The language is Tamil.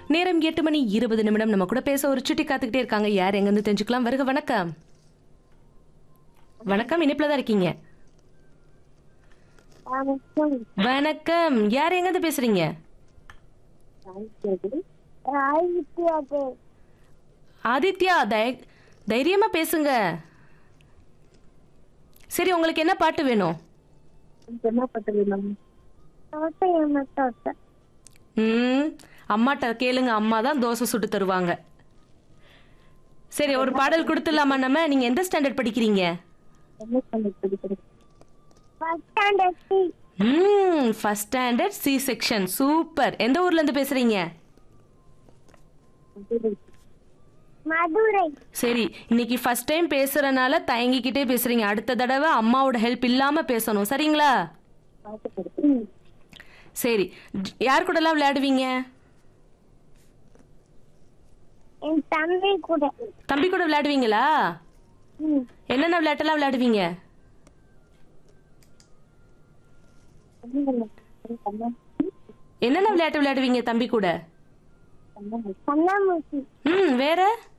நேரம் எட்டு மணி இருபது நிமிடம் நம்ம கூட பேச ஒரு சுட்டி காத்துக்கிட்டே இருக்காங்க யார் எங்கேருந்து தெரிஞ்சுக்கலாம் வருக வணக்கம் வணக்கம் இனிப்புல தான் இருக்கீங்க வணக்கம் வணக்கம் யார் எங்கேருந்து பேசுறீங்க ஆதித்யாது ஆதித்யா தை- தைரியமா பேசுங்க சரி உங்களுக்கு என்ன பாட்டு வேணும் என்ன பண்றது தோட்டை என்ன தோட்டம் ம் அம்மாட்ட கேளுங்க அம்மா தான் தோசை சுட்டு தருவாங்க சரி ஒரு பாடல் கொடுத்துடலாமா நம்ம நீங்க எந்த ஸ்டாண்டர்ட் படிக்கிறீங்க என்ன சொல்லி படிக்கிறது ஃபர்ஸ்ட் ஸ்டாண்டர்ட் சி ம் first standard C section super எந்த ஊர்ல இருந்து பேசுறீங்க மதுரை சரி இன்னைக்கு ஃபர்ஸ்ட் டைம் பேசுறனால தயங்கிக்கிட்டே பேசுறீங்க அடுத்த தடவை அம்மாவோட ஹெல்ப் இல்லாம பேசணும் சரிங்களா ம். சரி j- யார் கூடலாம் விளையாடுவீங்க என் தம்பி கூட தம்பி கூட விளையாடுவீங்களா ம். என்னென்ன விளையாட்டெல்லாம் விளையாடுவீங்க என்னென்ன விளையாட்டு விளையாடுவீங்க தம்பி கூட கண்ணாமூச்சி ம் வேற